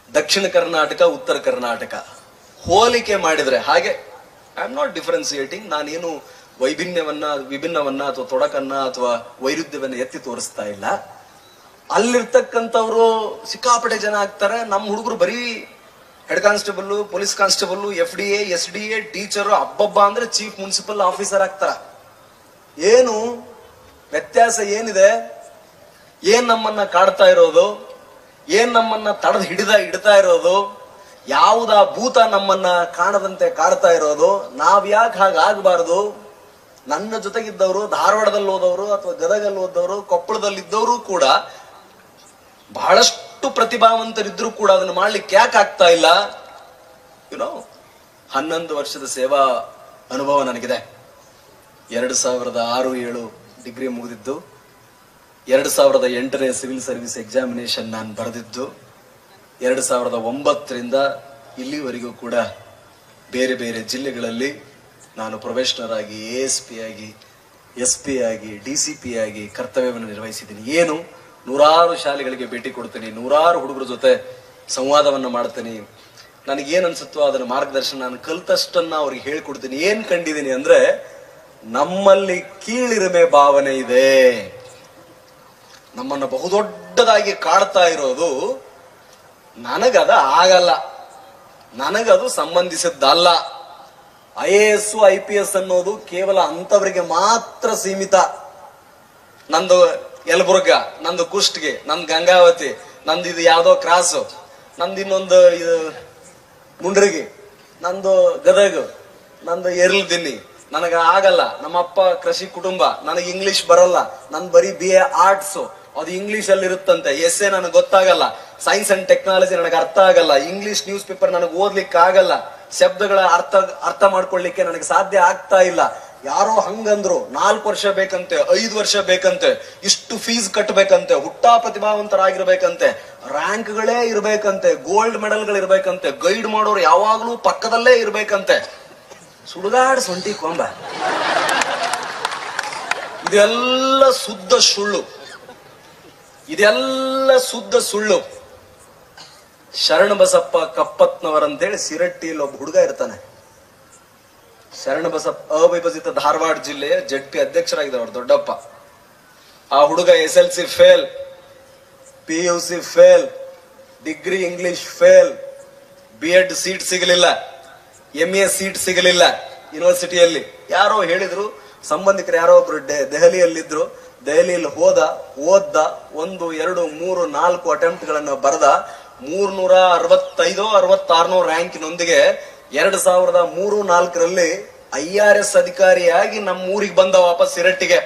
ದಕ್ಷಿಣ ಕರ್ನಾಟಕ ಉತ್ತರ ಕರ್ನಾಟಕ ಹೋಲಿಕೆ ಮಾಡಿದ್ರೆ ಹಾಗೆ ಐ ಆಮ್ ನಾಟ್ ಡಿಫರೆನ್ಸಿಯೇಟಿಂಗ್ ನಾನೇನು ವೈಭಿನ್ಯವನ್ನ ವಿಭಿನ್ನವನ್ನ ಅಥವಾ ತೊಡಕನ್ನ ಅಥವಾ ವೈರುಧ್ಯವನ್ನ ಎತ್ತಿ ತೋರಿಸ್ತಾ ಇಲ್ಲ ಅಲ್ಲಿರ್ತಕ್ಕಂಥವ್ರು ಸಿಕ್ಕಾಪಟ್ಟೆ ಜನ ಆಗ್ತಾರೆ ನಮ್ಮ ಹುಡುಗರು ಬರೀ head constable police constable F D A S D A teacher ಅಬ್ಬಬ್ಬ ಅಂದ್ರೆ ಚೀಫ್ ಮುನ್ಸಿಪಲ್ ಆಫೀಸರ್ ಆಗ್ತಾರ ಏನು ವ್ಯತ್ಯಾಸ ಏನಿದೆ ಏನ್ ನಮ್ಮನ್ನ ಕಾಡ್ತಾ ಇರೋದು ಏನ್ ನಮ್ಮನ್ನ ತಡೆದು ಹಿಡಿದ ಹಿಡ್ತಾ ಇರೋದು ಯಾವುದ ಭೂತ ನಮ್ಮನ್ನ ಕಾಣದಂತೆ ಕಾಡ್ತಾ ಇರೋದು ನಾವ್ ಯಾಕೆ ಹಾಗಾಗಬಾರದು ನನ್ನ ಜೊತೆಗಿದ್ದವರು ಧಾರವಾಡದಲ್ಲಿ ಹೋದವರು ಅಥವಾ ಗದಗಲ್ಲಿ ಓದವರು ಕೊಪ್ಪಳದಲ್ಲಿದ್ದವರು ಕೂಡ ಬಹಳಷ್ಟು ಪ್ರತಿಭಾವಂತರಿದ್ರು ಕೂಡ ಅದನ್ನ ಮಾಡ್ಲಿಕ್ಕೆ ಯಾಕೆ ಆಗ್ತಾ ಇಲ್ಲ ಯುನೋ ಹನ್ನೊಂದು ವರ್ಷದ ಸೇವಾ ಅನುಭವ ನನಗಿದೆ ಎರಡು ಸಾವಿರದ ಆರು ಏಳು ಡಿಗ್ರಿ ಮುಗಿದಿದ್ದು ಎರಡು ಸಾವಿರದ ಎಂಟನೇ ಸಿವಿಲ್ ಸರ್ವಿಸ್ ಎಕ್ಸಾಮಿನೇಷನ್ ನಾನು ಬರೆದಿದ್ದು ಎರಡು ಸಾವಿರದ ಒಂಬತ್ತರಿಂದ ಇಲ್ಲಿವರೆಗೂ ಕೂಡ ಬೇರೆ ಬೇರೆ ಜಿಲ್ಲೆಗಳಲ್ಲಿ ನಾನು ಪ್ರೊಫೆಷನರ್ ಆಗಿ ಎ ಎಸ್ ಪಿ ಆಗಿ ಎಸ್ ಪಿ ಆಗಿ ಡಿ ಸಿ ಪಿ ಆಗಿ ಕರ್ತವ್ಯವನ್ನು ನಿರ್ವಹಿಸಿದ್ದೀನಿ ಏನು ನೂರಾರು ಶಾಲೆಗಳಿಗೆ ಭೇಟಿ ಕೊಡ್ತೀನಿ ನೂರಾರು ಹುಡುಗರ ಜೊತೆ ಸಂವಾದವನ್ನು ಮಾಡ್ತೀನಿ ನನಗೇನ್ ಅನ್ಸುತ್ತೋ ಅದನ್ನ ಮಾರ್ಗದರ್ಶನ ನಾನು ಕಲ್ತಷ್ಟನ್ನ ಅವ್ರಿಗೆ ಹೇಳ್ಕೊಡ್ತೀನಿ ಏನ್ ಕಂಡಿದ್ದೀನಿ ಅಂದ್ರೆ ನಮ್ಮಲ್ಲಿ ಕೀಳಿರಿಮೆ ಭಾವನೆ ಇದೆ ನಮ್ಮನ್ನ ಬಹುದೊಡ್ಡದಾಗಿ ಕಾಡ್ತಾ ಇರೋದು ನನಗದ ಆಗಲ್ಲ ನನಗದು ಸಂಬಂಧಿಸಿದ್ದಲ್ಲ I A S I P S ಅನ್ನೋದು ಕೇವಲ ಅಂತವರಿಗೆ ಮಾತ್ರ ಸೀಮಿತ ನಂದು ಯಲಬುರ್ಗ ನಂದು ಕುಷ್ಟಗಿ ನಂದು ಗಂಗಾವತಿ ನಂದು ಇದು ಯಾವ್ದೋ ಕ್ರಾಸು ನಂದು ಇನ್ನೊಂದು ಇದು ಮುಂಡ್ರಿಗಿ ನಂದು ಗದಗ ನಂದು ಎರ್ಲ್ ದಿನ್ನಿ ನನಗ ಆಗಲ್ಲ ನಮ್ಮಪ್ಪ ಕೃಷಿ ಕುಟುಂಬ ನನಗೆ ಇಂಗ್ಲಿಷ್ ಬರಲ್ಲ ನನ್ ಬರೀ ಬಿ ಎ ಆರ್ಟ್ಸ್ ಅದು ಇಂಗ್ಲಿಷ್ ಅಲ್ಲಿ ಇರುತ್ತಂತೆ ಎಸ್ ಎ ನನಗೆ ಗೊತ್ತಾಗಲ್ಲ ಸೈನ್ಸ್ ಅಂಡ್ ಟೆಕ್ನಾಲಜಿ ನನಗೆ ಅರ್ಥ ಆಗಲ್ಲ ಇಂಗ್ಲಿಷ್ ನ್ಯೂಸ್ ಪೇಪರ್ ನನಗೆ ಓದ್ಲಿಕ್ಕೆ ಆಗಲ್ಲ ಶಬ್ದಗಳ ಅರ್ಥ ಅರ್ಥ ಮಾಡ್ಕೊಳ್ಳಿಕ್ಕೆ ನನಗೆ ಸಾಧ್ಯ ಆಗ್ತಾ ಇಲ್ಲ ಯಾರೋ ಹಂಗಂದ್ರು ನಾಲ್ಕು ವರ್ಷ ಬೇಕಂತೆ ಐದು ವರ್ಷ ಬೇಕಂತೆ ಇಷ್ಟು ಫೀಸ್ ಕಟ್ಟಬೇಕಂತೆ ಹುಟ್ಟಾ ಪ್ರತಿಭಾವಂತರಾಗಿರ್ಬೇಕಂತೆ ರ್ಯಾಂಕ್ಗಳೇ ಇರ್ಬೇಕಂತೆ ಗೋಲ್ಡ್ ಮೆಡಲ್ಗಳು ಇರ್ಬೇಕಂತೆ ಗೈಡ್ ಮಾಡೋರು ಯಾವಾಗ್ಲೂ ಪಕ್ಕದಲ್ಲೇ ಇರ್ಬೇಕಂತೆ ಸುಡುಗಾಡ್ ಸೊಂಟಿ ಕೊಂಬ ಇದೆಲ್ಲ ಶುದ್ಧ ಸುಳ್ಳು ಇದೆಲ್ಲ ಶುದ್ಧ ಸುಳ್ಳು ಶರಣ ಬಸಪ್ಪ ಕಪ್ಪತ್ನವರಂತೇಳಿ ಸಿರಟ್ಟಿಯಲ್ಲಿ ಒಬ್ಬ ಹುಡುಗ ಇರ್ತಾನೆ ಶರಣ ಬಸಪ್ಪ ಅವಿಭಜಿತ ಧಾರವಾಡ ಜಿಲ್ಲೆಯ ಜಡ್ ಪಿ ಅಧ್ಯಕ್ಷರಾಗಿದ್ದಾರೆ ಅವ್ರ ದೊಡ್ಡಪ್ಪ ಆ ಹುಡುಗ S L C fail P U C fail degree English fail B Ed seat ಸಿಗಲಿಲ್ಲ ಎಂ ಎ ಸೀಟ್ ಸಿಗಲಿಲ್ಲ ಯೂನಿವರ್ಸಿಟಿಯಲ್ಲಿ ಯಾರೋ ಹೇಳಿದ್ರು ಸಂಬಂಧಿಕರು ಯಾರೋ ಒಬ್ರು ಡೆ- ದೆಹಲಿಯಲ್ಲಿದ್ರು ದೆಹಲಿಯಲ್ಲಿ ಹೋದ ಓದ್ದ ಒಂದು ಎರಡು ಮೂರು ನಾಲ್ಕು ಅಟೆಂಪ್ಟ್ ಗಳನ್ನ ಬರೆದ ಮೂರ್ನೂರ ಅರವತ್ತೈದೋ ಅರವತ್ತಾರನೋ ರ್ಯಾಂಕಿನೊಂದಿಗೆ ಎರಡು ಸಾವಿರದ ಮೂರು ನಾಲ್ಕರಲ್ಲಿ ಐ ಆರ್ ಎಸ್ ಅಧಿಕಾರಿಯಾಗಿ ನಮ್ಮ ಊರಿಗೆ ಬಂದ ವಾಪಸ್ ಸಿರಟ್ಟಿಗೆ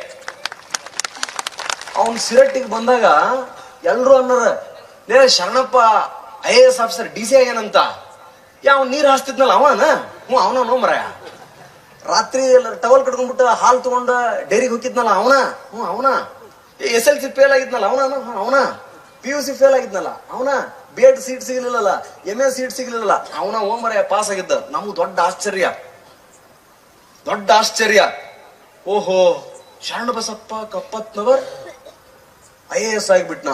ಅವನ್ ಸಿರಟ್ಟಿಗೆ ಬಂದಾಗ ಎಲ್ರು ಅನ್ನೋರ ಲೇ Sharanappa I A S officer D C ಆಗ್ಯಾನಂತ ಯಾವ ನೀರ್ ಹಾಸ್ತಿದ್ನಲ್ಲ ಅವನ ಹ್ಞೂ ಅವನ ಮರಯ ರಾತ್ರಿ ಟವಲ್ ಕಟ್ಕೊಂಡ್ಬಿಟ್ಟು ಹಾಲ್ ತಗೊಂಡ ಡೈರಿಗೆ ಹೋಗಿದ್ನಲ್ಲ ಅವನ ಹ್ಞೂ ಅವನ ಎಸ್ ಎಲ್ ಸಿ ಫೇಲ್ ಆಗಿದ್ನಲ್ಲ ಅವನ ಅವನ ಪಿ ಯು ಸಿ ಫೇಲ್ ಆಗಿದ್ನಲ್ಲ ಅವನ ಬಿ ಎಡ್ ಸೀಟ್ ಸಿಗ್ಲಿಲ್ಲಲ್ಲ ಎಂ ಎ ಸೀಟ್ ಸಿಗ್ಲಿಲ್ಲಲ್ಲ ಅವನ ಓಮರಯ ಪಾಸ್ ಆಗಿದ್ದ ನಮ್ಗೆ ದೊಡ್ಡ ಆಶ್ಚರ್ಯ ದೊಡ್ಡ ಆಶ್ಚರ್ಯ ಓಹೋ Sharana Basappa Kappatnavar I A S ಆಗಿಬಿಟ್ನಾ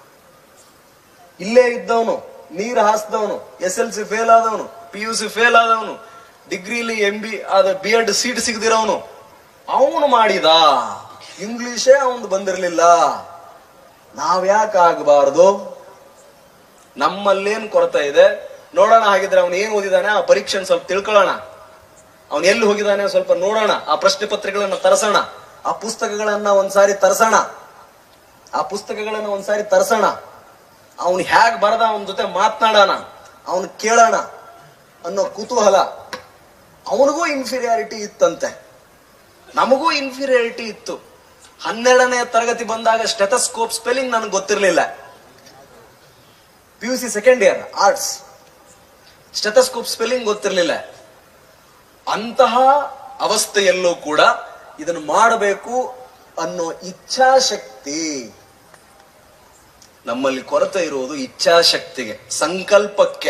ಇಲ್ಲೇ ಇದ್ದವನು ನೀರು ಹಾಸ್ದವನು ಎಸ್ ಎಲ್ ಸಿ ಫೇಲ್ ಆದವನು ಪಿ ಯು ಸಿ ಫೇಲ್ ಆದವನು ಡಿಗ್ರಿಲಿ ಎಂ ಬಿ ಆದ ಬಿ ಎಡ್ ಸೀಟ್ ಸಿಗದಿರೋನು ಅವನು ಮಾಡಿದ ಇಂಗ್ಲಿಷೇ ಅವನು ಬಂದಿರಲಿಲ್ಲ ನಾವ್ಯಾಕೆ ಆಗಬಾರದು ನಮ್ಮಲ್ಲೇನ್ ಕೊರತೆ ಇದೆ ನೋಡೋಣ ಹಾಗಿದ್ರೆ ಅವನು ಏನ್ ಓದಿದಾನೆ ಆ ಪರೀಕ್ಷೆನ ಸ್ವಲ್ಪ ತಿಳ್ಕೊಳ್ಳೋಣ ಅವನು ಎಲ್ಲಿ ಹೋಗಿದ್ದಾನೆ ಸ್ವಲ್ಪ ನೋಡೋಣ ಆ ಪ್ರಶ್ನೆ ಪತ್ರಿಕೆಗಳನ್ನ ತರಸೋಣ ಆ ಪುಸ್ತಕಗಳನ್ನ ಒಂದ್ಸಾರಿ ತರ್ಸೋಣ ಆ ಪುಸ್ತಕಗಳನ್ನ ಒಂದ್ಸಾರಿ ತರ್ಸೋಣ ಅವನು ಹ್ಯಾಗ್ ಬರದ ಅವನ ಜೊತೆ ಮಾತನಾಡೋಣ ಅವನು ಕೇಳೋಣ ಅನ್ನೋ ಕುತೂಹಲ ಅವನಿಗೂ ಇನ್ಫೀರಿಯಾರಿಟಿ ಇತ್ತಂತೆ ನಮಗೂ ಇನ್ಫೀರಿಯಾರಿಟಿ ಇತ್ತು ಹನ್ನೆರಡನೇ ತರಗತಿ ಬಂದಾಗ ಸ್ಟೆಥಸ್ಕೋಪ್ ಸ್ಪೆಲ್ಲಿಂಗ್ ನನಗೆ ಗೊತ್ತಿರಲಿಲ್ಲ P U C second year arts stethoscope spelling ಗೊತ್ತಿರಲಿಲ್ಲ ಅಂತಹ ಅವಸ್ಥೆಯಲ್ಲೂ ಕೂಡ ಇದನ್ನು ಮಾಡಬೇಕು ಅನ್ನೋ ಇಚ್ಛಾಶಕ್ತಿ ನಮ್ಮಲ್ಲಿ ಕೊರತೆ ಇರುವುದು ಇಚ್ಛಾಶಕ್ತಿಗೆ ಸಂಕಲ್ಪಕ್ಕೆ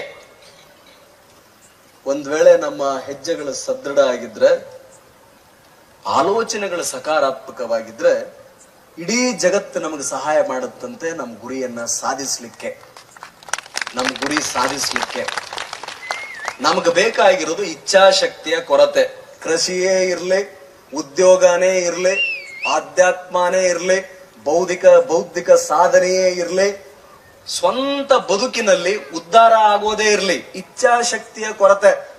ಒಂದ್ ವೇಳೆ ನಮ್ಮ ಹೆಜ್ಜೆಗಳು ಸದೃಢ ಆಗಿದ್ರೆ ಆಲೋಚನೆಗಳು ಸಕಾರಾತ್ಮಕವಾಗಿದ್ರೆ ಇಡೀ ಜಗತ್ತು ನಮಗೆ ಸಹಾಯ ಮಾಡುತ್ತಂತೆ ನಮ್ಮ ಗುರಿಯನ್ನ ಸಾಧಿಸ್ಲಿಕ್ಕೆ ನಮ್ಮ ಗುರಿ ಸಾಧಿಸ್ಲಿಕ್ಕೆ ನಮಗೆ ಬೇಕಾಗಿರೋದು ಇಚ್ಛಾಶಕ್ತಿಯ ಕೊರತೆ ಕೃಷಿಯೇ ಇರ್ಲಿ ಉದ್ಯೋಗನೇ ಇರ್ಲಿ ಆಧ್ಯಾತ್ಮನೇ ಇರ್ಲಿ ಬೌದ್ಧಿಕ ಬೌದ್ಧಿಕ ಸಾಧನೆಯೇ ಇರ್ಲಿ ಸ್ವಂತ ಬದುಕಿನಲ್ಲಿ ಉದ್ಧಾರ ಆಗೋದೇ ಇರ್ಲಿ ಇಚ್ಛಾಶಕ್ತಿಯ ಕೊರತೆ